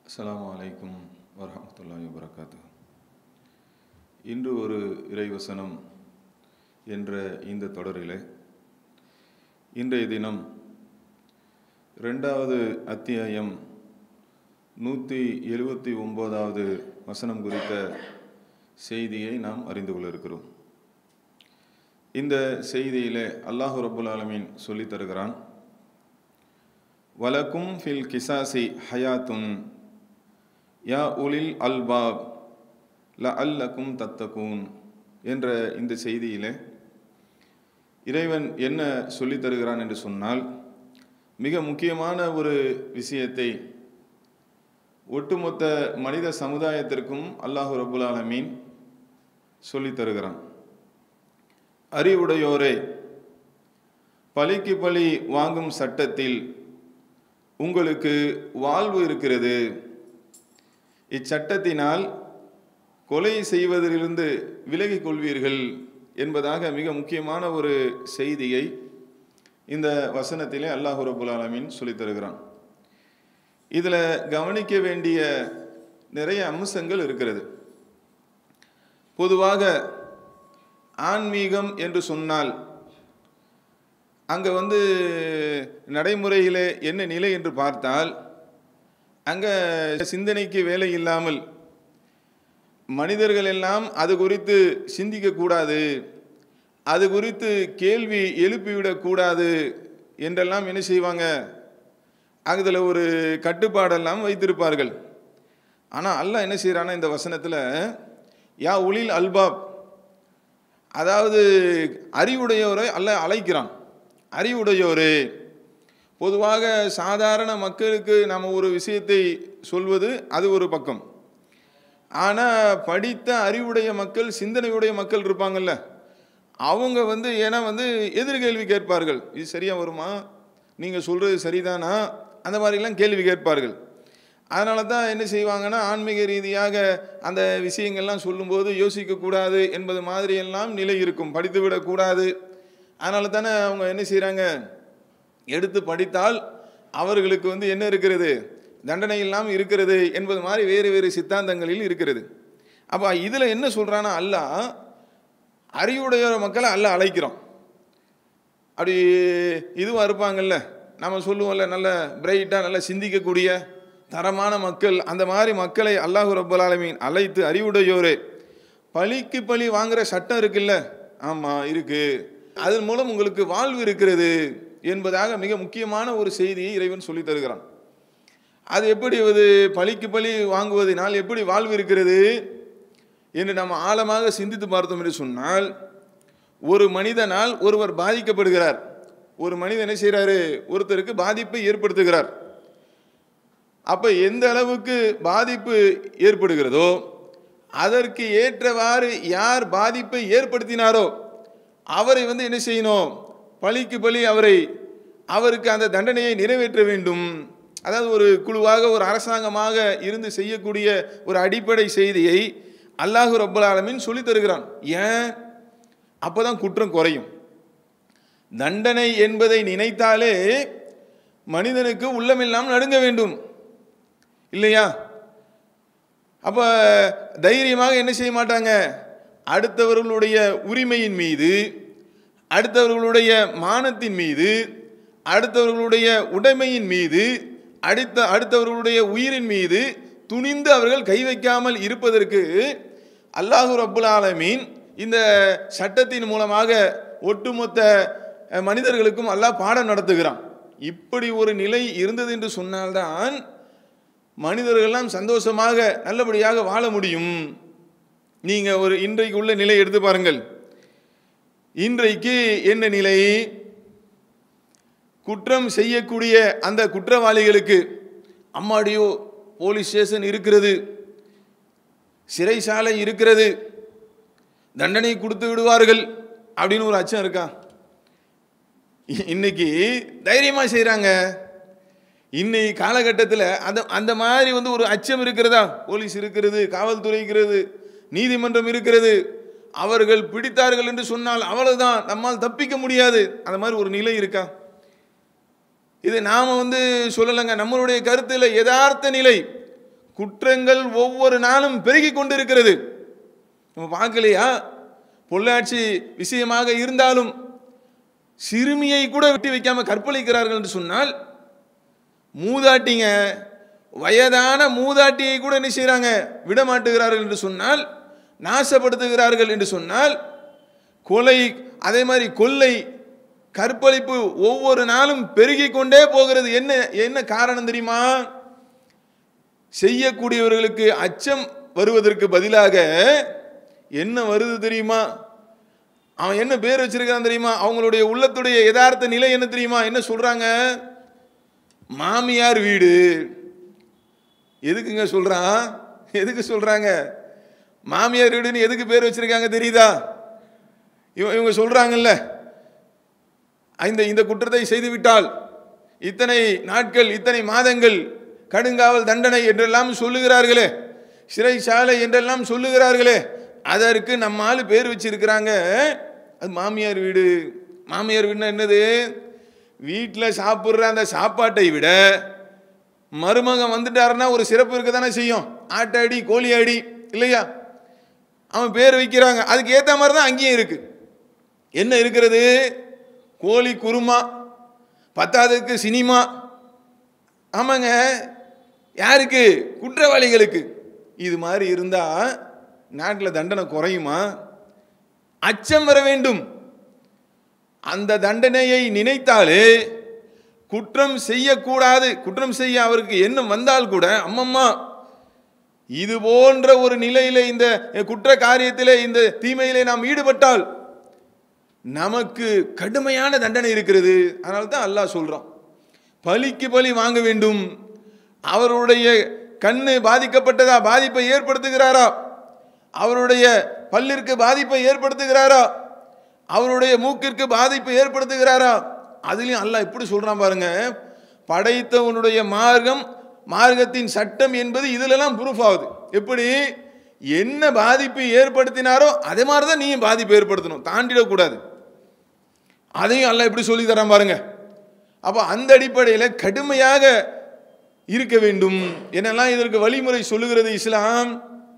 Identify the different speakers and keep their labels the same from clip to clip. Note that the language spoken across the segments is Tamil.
Speaker 1: அஸ்ஸலாமு அலைக்கும் வரஹமத்துல்லாஹி வபரகாத்து இன்று ஒரு இறைவசனம் என்ற இந்த தொடரிலே இன்றைய தினம் ரெண்டாவது அத்தியாயம் நூற்றி எழுபத்தி ஒம்போதாவது வசனம் குறித்த செய்தியை நாம் அறிந்து கொள்ள இருக்கிறோம் இந்த செய்தியிலே அல்லாஹு ரபுல் ஆலமீன் சொல்லித் தருகிறான் வலக்கும் ஃபில் கிசாசி ஹயாத்துன் யா உலில் அல்பாப் ல அல்லக்கும் தத்தகூன் என்ற இந்த செய்தியிலே இறைவன் என்ன சொல்லித் தருகிறான் என்று சொன்னால் மிக முக்கியமான ஒரு விஷயத்தை ஒட்டுமொத்த மனித சமுதாயத்திற்கும் அல்லாஹு ரபுல் ஆலமீன் சொல்லித் தருகிறான் அறிவுடையோரே பழிக்கு பழி வாங்கும் சட்டத்தில் உங்களுக்கு வாழ்வு இருக்கிறது இச்சட்டத்தினால் கொலை செய்வதிலிருந்து விலகிக் கொள்வீர்கள் என்பதாக மிக முக்கியமான ஒரு செய்தியை இந்த வசனத்திலே அல்லாஹு ரபுல் ஆலமீன் சொல்லித் தருகிறான் இதில் கவனிக்க வேண்டிய நிறைய அம்சங்கள் இருக்கிறது பொதுவாக ஆன்மீகம் என்று சொன்னால் அங்கே வந்து நடைமுறையில் என்ன நிலை என்று பார்த்தால் அங்கே சிந்தனைக்கு வேலை இல்லாமல் மனிதர்கள் எல்லாம் அது குறித்து சிந்திக்கக்கூடாது அது குறித்து கேள்வி எழுப்பிவிடக்கூடாது என்றெல்லாம் என்ன செய்வாங்க அதில் ஒரு கட்டுப்பாடெல்லாம் வைத்திருப்பார்கள் ஆனால் அல்லாஹ் என்ன செய்கிறான்னா இந்த வசனத்தில் யா உளில் அல்பாப் அதாவது அறிவுடையோரை அல்லாஹ் அழைக்கிறான் அறிவுடையோரே பொதுவாக சாதாரண மக்களுக்கு நம்ம ஒரு விஷயத்தை சொல்வது அது ஒரு பக்கம் ஆனால் படித்த அறிவுடைய மக்கள் சிந்தனையுடைய மக்கள் இருப்பாங்கல்ல அவங்க வந்து ஏன்னா வந்து எதிர்கேள்வி கேட்பார்கள் இது சரியாக வருமா நீங்கள் சொல்கிறது சரிதானா அந்த மாதிரிலாம் கேள்வி கேட்பார்கள் அதனால தான் என்ன செய்வாங்கன்னா ஆன்மீக ரீதியாக அந்த விஷயங்கள்லாம் சொல்லும்போது யோசிக்கக்கூடாது என்பது மாதிரியெல்லாம் நிலை இருக்கும் படித்து விடக்கூடாது அதனால தானே அவங்க என்ன செய்கிறாங்க எடுத்து படித்தால் அவர்களுக்கு வந்து என்ன இருக்கிறது தண்டனை இல்லாமல் இருக்கிறது என்பது மாதிரி வேறு வேறு சித்தாந்தங்களில் இருக்கிறது அப்போ இதில் என்ன சொல்கிறான்னா அல்லா அறிவுடைய மக்களை அல்ல அழைக்கிறோம் அப்படி இதுவாக இருப்பாங்கல்ல நம்ம சொல்லுவோம்ல நல்ல பிரைட்டாக நல்லா சிந்திக்கக்கூடிய தரமான மக்கள் அந்த மாதிரி மக்களை அல்லாஹு ரப்பல் ஆலமீன் அழைத்து அறிவுடையோரே பழிக்கு பழி வாங்குற சட்டம் இருக்குல்ல ஆமாம் இருக்குது அதன் மூலம் உங்களுக்கு வாழ்வு இருக்கிறது என்பதாக மிக முக்கியமான ஒரு செய்தியை இறைவன் சொல்லி தருகிறான் அது எப்படி அது பழிக்கு பழி வாங்குவதனால் எப்படி வாழ்வு இருக்கிறது என்று நம்ம ஆழமாக சிந்தித்து பார்த்தோம் என்று சொன்னால் ஒரு மனிதனால் ஒருவர் பாதிக்கப்படுகிறார் ஒரு மனிதன் என்ன செய்கிறாரு ஒருத்தருக்கு பாதிப்பை ஏற்படுத்துகிறார் அப்போ எந்த அளவுக்கு பாதிப்பு ஏற்படுகிறதோ அதற்கு ஏற்றவாறு யார் பாதிப்பை ஏற்படுத்தினாரோ அவரை வந்து என்ன செய்யணும் பழிக்கு பழி அவரை அவருக்கு அந்த தண்டனையை நிறைவேற்ற வேண்டும் அதாவது ஒரு குழுவாக ஒரு அரசாங்கமாக இருந்து செய்யக்கூடிய ஒரு அடிப்படை செய்தியை அல்லாஹு ரப்பல் ஆலமின் சொல்லி தருகிறான் ஏன் அப்போ தான் குற்றம் குறையும் தண்டனை என்பதை நினைத்தாலே மனிதனுக்கு உள்ளமெல்லாம் நடுங்க வேண்டும் இல்லையா அப்போ தைரியமாக என்ன செய்ய மாட்டாங்க அடுத்தவர்களுடைய உரிமையின் மீது அடுத்தவர்களுடைய மானத்தின் மீது அடுத்தவர்களுடைய உடைமையின் மீது அடுத்த அடுத்தவர்களுடைய உயிரின் மீது துணிந்து அவர்கள் கை வைக்காமல் இருப்பதற்கு அல்லாஹு ரப்புல் ஆலமீன் இந்த சட்டத்தின் மூலமாக ஒட்டுமொத்த மனிதர்களுக்கும் அல்லாஹ் பாடம் நடத்துகிறான் இப்படி ஒரு நிலை இருந்தது என்று சொன்னால்தான் மனிதர்கள்லாம் சந்தோஷமாக நல்லபடியாக வாழ முடியும் நீங்கள் ஒரு இன்றைக்கு உள்ள நிலை எடுத்து பாருங்கள் இன்றைக்கு என்ன நிலை குற்றம் செய்யக்கூடிய அந்த குற்றவாளிகளுக்கு அம்மாடியோ போலீஸ் ஸ்டேஷன் இருக்கிறது சிறைசாலை இருக்கிறது தண்டனை கொடுத்து விடுவார்கள் அப்படின்னு ஒரு அச்சம் இருக்கா இன்னைக்கு தைரியமாக செய்கிறாங்க இன்னைக்கு காலகட்டத்தில் அந்த அந்த மாதிரி வந்து ஒரு அச்சம் இருக்கிறதா போலீஸ் இருக்கிறது காவல்துறை இருக்கிறது நீதிமன்றம் இருக்கிறது அவர்கள் பிடித்தார்கள் என்று சொன்னால் அவ்வளவுதான் நம்மால் தப்பிக்க முடியாது அந்த மாதிரி ஒரு நிலை இருக்கா இது நாம் வந்து சொல்லலைங்க நம்மளுடைய கருத்தில் யதார்த்த நிலை குற்றங்கள் ஒவ்வொரு நாளும் பெருகி கொண்டிருக்கிறது நம்ம பார்க்கலையா பொள்ளாட்சி விஷயமாக இருந்தாலும் சிறுமியை கூட விட்டு வைக்காம கற்பழிக்கிறார்கள் என்று சொன்னால் மூதாட்டிங்க வயதான மூதாட்டியை கூட என்ன செய்கிறாங்க விட மாட்டுகிறார்கள் என்று சொன்னால் நாசப்படுத்துகிறார்கள் என்று சொன்னால் கொலை அதே மாதிரி கொள்ளை கற்பழிப்பு ஒவ்வொரு நாளும் பெருகி கொண்டே போகிறது என்ன என்ன காரணம் தெரியுமா செய்யக்கூடியவர்களுக்கு அச்சம் வருவதற்கு பதிலாக என்ன வருது தெரியுமா அவன் என்ன பேர் வச்சிருக்கான் தெரியுமா அவங்களுடைய உள்ளத்துடைய யதார்த்த நிலை என்ன தெரியுமா என்ன சொல்றாங்க மாமியார் வீடு எதுக்குங்க சொல்றான் எதுக்கு சொல்றாங்க மாமியார் வீடுன்னு எதுக்கு பேர் வச்சிருக்காங்க தெரியுதா இவ- இவங்க சொல்றாங்கல்ல இந்த இந்த குற்றத்தை செய்துவிட்டால் இத்தனை நாட்கள் இத்தனை மாதங்கள் கடுங்காவல் தண்டனை என்றெல்லாம் சொல்லுகிறார்களே சிறைச்சாலை என்றெல்லாம் சொல்லுகிறார்களே அதற்கு நம்ம ஆளு பேர் வச்சிருக்கிறாங்க அது மாமியார் வீடு மாமியார் வீடுனா என்னது வீட்டில் சாப்பிட்ற அந்த சாப்பாட்டை விட மருமகன் வந்துட்டாருன்னா ஒரு சிறப்பு இருக்க தானே செய்யும் ஆட்டாடி கோழி அடி இல்லையா அவன் பேர் வைக்கிறாங்க அதுக்கு ஏற்ற மாதிரி தான் அங்கேயும் இருக்கு என்ன இருக்கிறது கோழி குருமா பத்தாவதுக்கு சினிமா ஆமாங்க யாருக்கு குற்றவாளிகளுக்கு இது மாதிரி இருந்தால் நாட்டில் தண்டனை குறையுமா அச்சம் வர வேண்டும் அந்த தண்டனையை நினைத்தாலே குற்றம் செய்யக்கூடாது குற்றம் செய்ய அவருக்கு எண்ணம் வந்தால் கூட அம்மம்மா இது போன்ற ஒரு நிலையிலே இந்த குற்ற காரியத்திலே இந்த தீமையிலே நாம் ஈடுபட்டால் நமக்கு கடுமையான தண்டனை இருக்கிறது அதனால தான் அல்லாஹ் சொல்றான் பலிக்கு பலி வாங்க வேண்டும் அவருடைய கண்ணு பாதிக்கப்பட்டதா பாதிப்பை ஏற்படுத்துகிறாரா அவருடைய பல்லிற்கு பாதிப்பை ஏற்படுத்துகிறாரா அவருடைய மூக்கிற்கு பாதிப்பை ஏற்படுத்துகிறாரா அதுலயும் அல்லாஹ் எப்படி சொல்றான் பாருங்க படைத்தவனுடைய மார்க்கம் மார்க்கத்தின் சட்டம் என்பது இதுலலாம் ப்ரூஃப் ஆகுது எப்படி என்ன பாதிப்பு ஏற்படுத்தினாரோ அதே மாதிரி தான் நீயும் பாதிப்பு ஏற்படுத்தணும் தாண்டிடக்கூடாது அதையும் அல்லாஹ் எப்படி சொல்லி தரான் பாருங்க அப்போ அந்த அடிப்படையில் கடுமையாக இருக்க வேண்டும் என்னெல்லாம் இதற்கு வழிமுறை சொல்லுகிறது இஸ்லாம்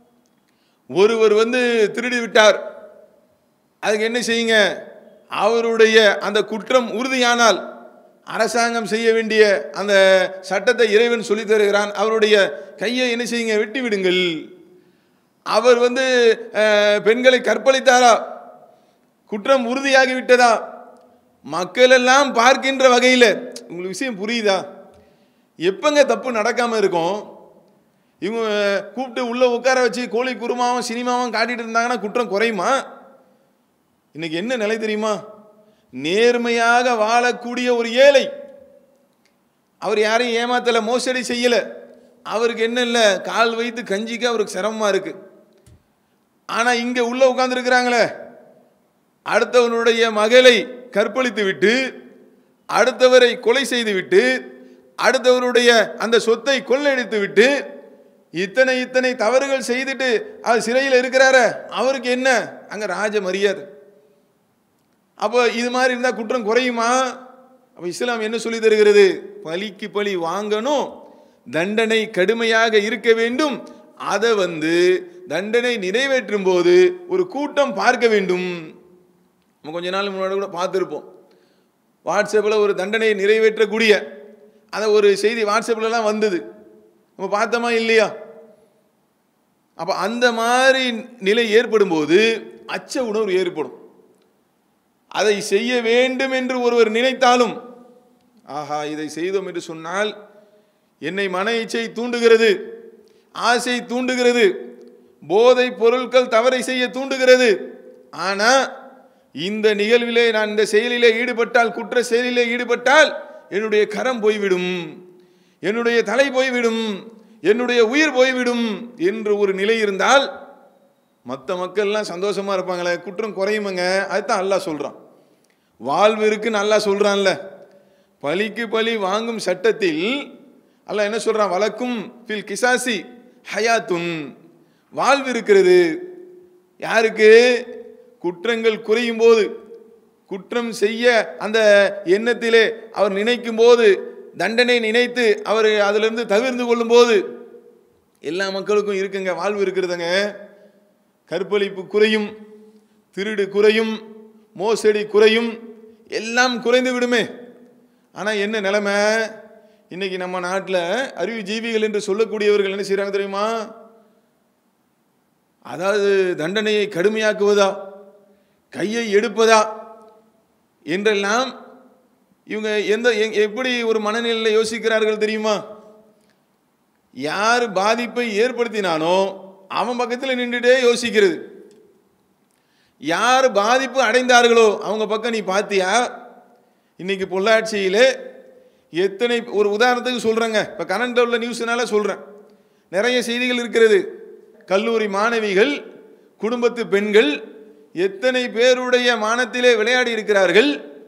Speaker 1: ஒருவர் வந்து திருடி விட்டார் அதுக்கு என்ன செய்யுங்க அவருடைய அந்த குற்றம் உறுதியானால் அரசாங்கம் செய்ய வேண்டிய அந்த சட்டத்தை இறைவன் சொல்லித் தருகிறான் அவருடைய கையை என்ன செய்யுங்க வெட்டி விடுங்கள் அவர் வந்து அஹ், பெண்களை கற்பழித்தாரா குற்றம் உறுதியாகி விட்டதா மக்கள் எல்லாம் பார்க்கின்ற வகையில் உங்களுக்கு விஷயம் புரியுதா எப்பங்க தப்பு நடக்காம இருக்கும் இவங்க கூப்பிட்டு உள்ள உட்கார வச்சு கோழி குருமாவும் சினிமாவும் காட்டிட்டு இருந்தாங்கன்னா குற்றம் குறையுமா இன்னைக்கு என்ன நிலை தெரியுமா நேர்மையாக வாழக்கூடிய ஒரு ஏழை அவர் யாரையும் ஏமாத்தல மோசடி செய்யல அவருக்கு என்ன இல்லை கால் வைத்து கஞ்சிக்க அவருக்கு சிரமமா இருக்கு ஆனா இங்க உள்ள உட்கார்ந்துருக்கிறாங்களே அடுத்தவனுடைய மகளை கற்பழித்து விட்டு அடுத்தவரை கொலை செய்து விட்டு அடுத்தவருடைய அந்த சொத்தை கொள்ளையடித்து விட்டு இத்தனை இத்தனை தவறுகள் செய்துட்டு அவர் சிறையில் இருக்கிறாரே அவருக்கு என்ன அங்க ராஜ மரியாதை அப்போ இது மாதிரி இருந்தால் குற்றம் குறையுமா அப்போ இஸ்லாம் என்ன சொல்லி தருகிறது பலிக்கு பலி வாங்கணும் தண்டனை கடுமையாக இருக்க வேண்டும் அதை வந்து தண்டனை நிறைவேற்றும் போது ஒரு கூட்டம் பார்க்க வேண்டும் நம்ம கொஞ்ச நாள் முன்னாடி கூட பார்த்துருப்போம் வாட்ஸ்அப்பில் ஒரு தண்டனையை நிறைவேற்றக்கூடிய அந்த ஒரு செய்தி வாட்ஸ்அப்லலாம் வந்தது நம்ம பார்த்தோமா இல்லையா அப்போ அந்த மாதிரி நிலை ஏற்படும் போது அச்ச உணர்வு ஏற்படும் அதை செய்ய வேண்டும் என்று ஒருவர் நினைத்தாலும் ஆஹா இதை செய்தோம் என்று சொன்னால் என்னை மன இச்சை தூண்டுகிறது ஆசை தூண்டுகிறது போதை பொருட்கள் தவறை செய்ய தூண்டுகிறது ஆனா இந்த நிகழ்விலே நான் இந்த செயலிலே ஈடுபட்டால் குற்ற செயலிலே ஈடுபட்டால் என்னுடைய கரம் போய்விடும் என்னுடைய தலை போய்விடும் என்னுடைய உயிர் போய்விடும் என்று ஒரு நிலை இருந்தால் மற்ற மக்கள்லாம் சந்தோஷமா இருப்பாங்களே குற்றம் குறையுமங்க அதுதான் அல்லாஹ் சொல்றான் வாழ்வு இருக்குன்னு அல்லாஹ் சொல்றான்ல பலிக்கு பலி வாங்கும் சட்டத்தில் அல்லாஹ் என்ன சொல்றான் வழக்கும் ஃபில் கிசாசி ஹயாத்துன் வாழ்வு இருக்கிறது யாருக்கு குற்றங்கள் குறையும் போது குற்றம் செய்ய அந்த எண்ணத்திலே அவர் நினைக்கும் போது தண்டனை நினைத்து அவர் அதிலிருந்து தவிர்ந்து கொள்ளும் போது எல்லா மக்களுக்கும் இருக்குங்க வாழ்வு இருக்கிறதுங்க கற்பழிப்பு குறையும் திருடு குறையும் மோசடி குறையும் எல்லாம் குறைந்து விடுமே ஆனால் என்ன நிலைமை இன்னைக்கு நம்ம நாட்டில் அறிவு ஜீவிகள் என்று சொல்லக்கூடியவர்கள் என்ன செய்கிறாங்க தெரியுமா அதாவது தண்டனையை கடுமையாக்குவதா கையை எடுப்பதா என்றெல்லாம் இவங்க எந்த எ- எப்படி ஒரு மனநிலையில் யோசிக்கிறார்கள் தெரியுமா யார் பாதிப்பை ஏற்படுத்தினானோ அவன் பக்கத்தில் நின்றுட்டே யோசிக்கிறது யார் பாதிப்பு அடைந்தார்களோ அவங்க பக்கம் நீ பார்த்தியா இன்னைக்கு பொள்ளாச்சியில் எத்தனை ஒரு உதாரணத்துக்கு சொல்கிறேங்க இப்போ கரண்ட் உள்ள நியூஸ்னால சொல்கிறேன் நிறைய செய்திகள் இருக்கிறது கல்லூரி மாணவிகள் குடும்பத்து பெண்கள் எத்தனை பேருடைய மானத்திலே விளையாடி இருக்கிறார்கள்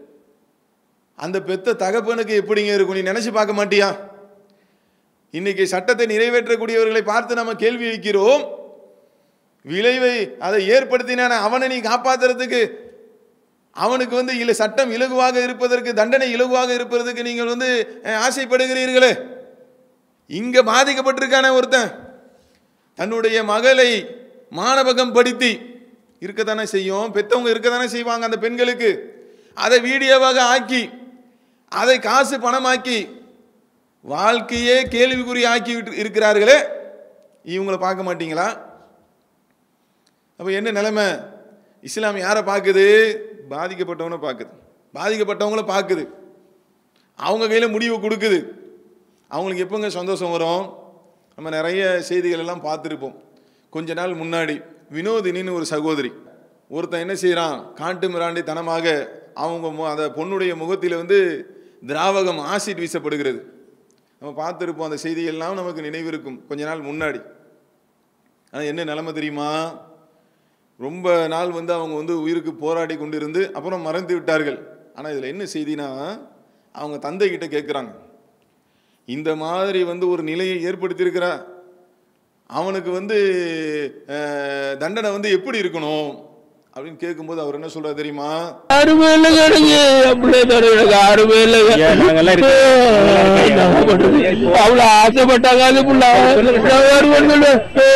Speaker 1: அந்த பெத்த தகப்பனுக்கு எப்படிங்க இருக்கும் நீ நினைச்சு பார்க்க மாட்டியா இன்னைக்கு சட்டத்தை நிறைவேற்றக்கூடியவர்களை பார்த்து நம்ம கேள்வி வைக்கிறோம் விளைவை அதை ஏற்படுத்தினான அவனை நீ காப்பாத்துறதுக்கு அவனுக்கு வந்து இல்லை சட்டம் இலகுவாக இருப்பதற்கு தண்டனை இலகுவாக இருப்பதற்கு நீங்கள் வந்து அஹ், ஆசைப்படுகிறீர்களே இங்க பாதிக்கப்பட்டிருக்கானே ஒருத்தன் தன்னுடைய மகளை மானபகம் படுத்தி இருக்கத்தானே செய்யும் பெத்தவங்க இருக்கத்தானே செய்வாங்க அந்த பெண்களுக்கு அதை வீடியோவாக ஆக்கி அதை காசு பணமாக்கி வாழ்க்கையே கேள்விக்குறி ஆக்கி விட்டு இருக்கிறார்களே இவங்களை பார்க்க மாட்டீங்களா அப்போ என்ன நிலைமை இஸ்லாம் யாரை பார்க்குது பாதிக்கப்பட்டவனை பார்க்குது பாதிக்கப்பட்டவங்கள பார்க்குது அவங்க கையில் முடிவு கொடுக்குது அவங்களுக்கு எப்போங்க சந்தோஷம் வரும் நம்ம நிறைய செய்திகள் எல்லாம் பார்த்துருப்போம் கொஞ்ச நாள் முன்னாடி வினோதினின்னு ஒரு சகோதரி ஒருத்தன் என்ன செய்கிறான் காட்டு மிராண்டித்தனமாக அவங்க மு- அந்த பொண்ணுடைய முகத்தில் வந்து திராவகம் ஆசிட் வீசப்படுகிறது நம்ம பார்த்துருப்போம் அந்த செய்தியெல்லாம் நமக்கு நினைவிருக்கும் கொஞ்ச நாள் முன்னாடி ஆனால் என்ன நிலைமை தெரியுமா ரொம்ப நாள் வந்து அவங்க வந்து உயிருக்கு போராடி கொண்டு இருந்து அப்புறம் மறந்து விட்டார்கள் ஆனால் இதில் என்ன செய்தினா அவங்க தந்தை கிட்ட கேட்குறாங்க இந்த மாதிரி வந்து ஒரு நிலையை ஏற்படுத்தியிருக்கிறா அவனுக்கு வந்து அஹ், தண்டனை வந்து எப்படி இருக்கணும் அப்படின்னு கேட்கும்போது அவர் என்ன சொல்றாரு தெரியுமா
Speaker 2: யாருமே இல்லைங்க எனக்கு அப்படியே தர எனக்கு யாருமே இல்லைங்க
Speaker 3: ஏன் நாங்கெல்லாம் இருக்கோம். நாங்கெல்லாம் இருக்கோம்.
Speaker 2: என்ன பண்றது? அவ்வளவு ஆசைப்பட்டாங்க அது புள்ள நான் யாருமே இல்லை.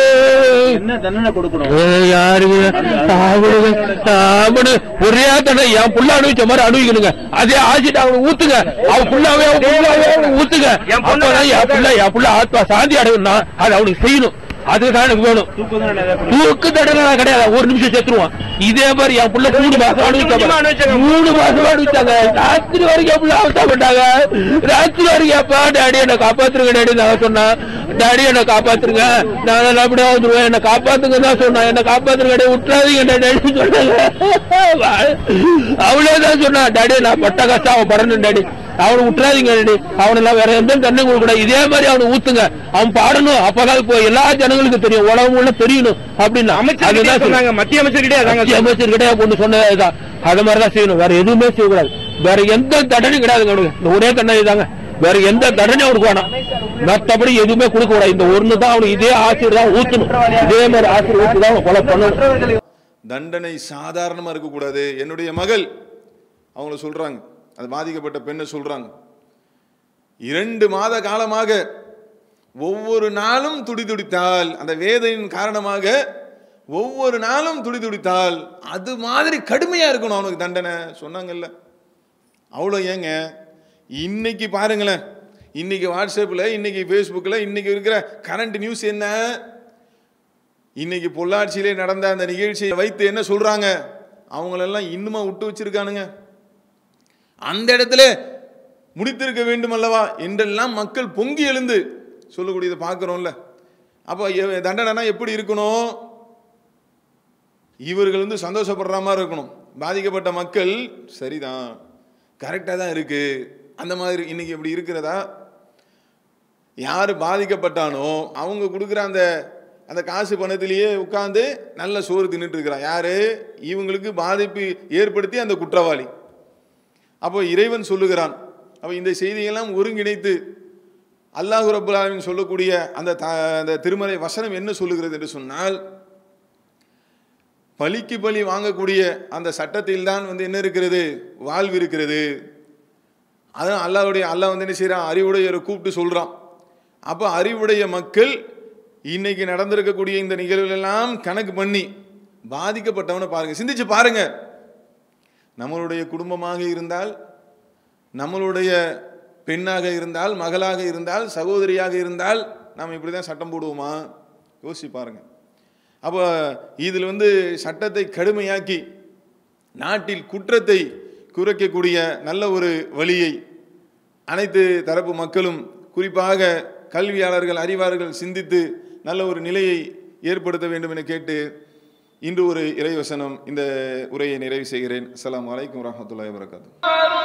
Speaker 3: என்ன தண்டனை கொடுக்கணும்
Speaker 2: ஏய், யாருமே சாப்பிடுங்க சாப்பிடு ஒரே தடவை என் புள்ள அனுபவிச்ச மாதிரி அனுபவிக்கணுங்க அதே ஆசிட்டு அவனுக்கு ஊத்துங்க அவன் புள்ளாவே அவன் புள்ளாவே அவனுக்கு ஊத்துங்க அப்பதான் என் புள்ள என் புள்ள ஆத்மா சாந்தி அடையணும்னா அது அவனுக்கு செய்யணும் அதுதான் எனக்கு வேணும்
Speaker 3: தூக்கு தண்டனை ஏதாவது கொடுக்கணும்.
Speaker 2: தூக்கு தண்டனை கிடையாது ஒரு நிமிஷம் செத்துருவான் இதே மாதிரி என் புள்ள மூணு மாசம் அனுபவிச்சாங்க மூணு மாசம் அனுபவிச்சாங்க ராத்திரி வரைக்கும் என் புள்ள அவசரப்பட்டாங்க ராத்திரி வரைக்கும் அப்பா டாடி என்ன காப்பாத்துருங்க டாடி நான் சொன்னேன் டாடி என்ன காப்பாத்துருங்க நான் நல்லா அப்படியே வந்துருவேன் என்ன காப்பாத்துங்க தான் சொன்னேன் என்ன காப்பாத்துருங்க டாடி விட்டுறாதீங்க டாடி சொன்னாங்க அவ்வளவுதான் சொன்னா டாடி நான் பட்ட கஷ்டம் அவன் படணும் டாடி அவனை விட்டுறாதீங்க டாடி அவனெல்லாம் வேற எந்த தண்ணி கொடுக்க கூடாது இதே மாதிரி அவனை ஊத்துங்க அவன் பாடணும் அப்பதான் இப்போ எல்லா ஜனங்களுக்கு தெரியும் உலகம் உள்ள தெரியணும் அப்படின்னு
Speaker 3: அமைச்சர்கிட்டயே சொன்னாங்க மத்திய அமைச்சர்கிட்டே அதாங்க
Speaker 2: மத்திய அமைச்சர் கிடையாது ஒண்ணு சொன்னதுதான் அது மாதிரிதான் செய்யணும் வேற எதுவுமே செய்யக்கூடாது வேற எந்த தண்டனையும் கிடையாதுங்க அவனுக்கு இந்த ஒரே தண்டனை தாங்க வேற எந்த தண்டனையும் அவனுக்கு வேணாம் மற்றபடி எதுவுமே கொடுக்க கூடாது இந்த ஒண்ணு தான் அவனுக்கு இதே ஆசிரியர் தான் ஊத்தணும் இதே மாதிரி ஆசிரியர் ஊற்றி தான் அவன் கொலை பண்ணணும்
Speaker 1: தண்டனை சாதாரணமாக இருக்கக்கூடாது என்னுடைய மகள் அவங்கள சொல்கிறாங்க அது பாதிக்கப்பட்ட பெண்ணை சொல்கிறாங்க இரண்டு மாத காலமாக ஒவ்வொரு நாளும் துடிதுடித்தால் அந்த வேதனையின் காரணமாக ஒவ்வொரு நாளும் துடிதுடித்தால் அது மாதிரி கடுமையாக இருக்கணும் அவனுக்கு தண்டனை சொன்னாங்கல்ல அவ்வளோ ஏங்க இன்னைக்கு பாருங்களேன் இன்னைக்கு வாட்ஸ்அப்பில் இன்னைக்கு ஃபேஸ்புக்கில் இன்னைக்கு இருக்கிற கரண்ட் நியூஸ் என்ன இன்னைக்கு பொள்ளாச்சியிலே நடந்த அந்த நிகழ்ச்சியை வைத்து என்ன சொல்றாங்க அவங்களெல்லாம் இன்னுமா விட்டு வச்சிருக்கானுங்க அந்த இடத்துல முடித்திருக்க வேண்டும் அல்லவா என்றெல்லாம் மக்கள் பொங்கி எழுந்து சொல்லக்கூடியதை பார்க்குறோம்ல அப்போ எ- தண்டனைனா எப்படி இருக்கணும் இவர்கள் வந்து சந்தோஷப்படுற மாதிரி இருக்கணும் பாதிக்கப்பட்ட மக்கள் சரிதான் கரெக்டாக தான் இருக்கு அந்த மாதிரி இன்னைக்கு இப்படி இருக்கிறதா யார் பாதிக்கப்பட்டானோ அவங்க கொடுக்குற அந்த அந்த காசு பணத்திலேயே உட்காந்து நல்ல சோறு தின்னுட்டு இருக்கிறான் யாரு இவங்களுக்கு பாதிப்பு ஏற்படுத்தி அந்த குற்றவாளி அப்போ இறைவன் சொல்லுகிறான் அப்போ இந்த செய்தியெல்லாம் ஒருங்கிணைத்து அல்லாஹ் ரபுல் ஆலமீன் சொல்லக்கூடிய அந்த த அந்த திருமறை வசனம் என்ன சொல்லுகிறது என்று சொன்னால் பலிக்கு பலி வாங்கக்கூடிய அந்த சட்டத்தில் தான் வந்து என்ன இருக்கிறது வாழ்வு இருக்கிறது அதான் அல்லாஹ்வுடைய அல்லாஹ் வந்து என்ன செய்கிறான் அறிவுடையரை கூப்பிட்டு சொல்கிறான் அப்போ அறிவுடைய மக்கள் இன்னைக்கு நடந்திருக்கக்கூடிய இந்த நிகழ்வுகளெல்லாம் கணக்கு பண்ணி பாதிக்கப்பட்டவனை பாருங்க சிந்திச்சு பாருங்க நம்மளுடைய குடும்பமாக இருந்தால் நம்மளுடைய பெண்ணாக இருந்தால் மகளாக இருந்தால் சகோதரியாக இருந்தால் நாம் இப்படி தான் சட்டம் போடுவோமா யோசிச்சு பாருங்க அப்போ இதில் வந்து சட்டத்தை கடுமையாக்கி நாட்டில் குற்றத்தை குறைக்கக்கூடிய நல்ல ஒரு வழியை அனைத்து தரப்பு மக்களும் குறிப்பாக கல்வியாளர்கள் அறிவாளர்கள் சிந்தித்து நல்ல ஒரு நிலையை ஏற்படுத்த வேண்டும் என கேட்டு இன்று ஒரு இறைவசனம் இந்த உரையை நிறைவு செய்கிறேன் அஸ்ஸலாமு அலைக்கும் வரஹ்மத்துல்லாஹி வபரகாத்துஹு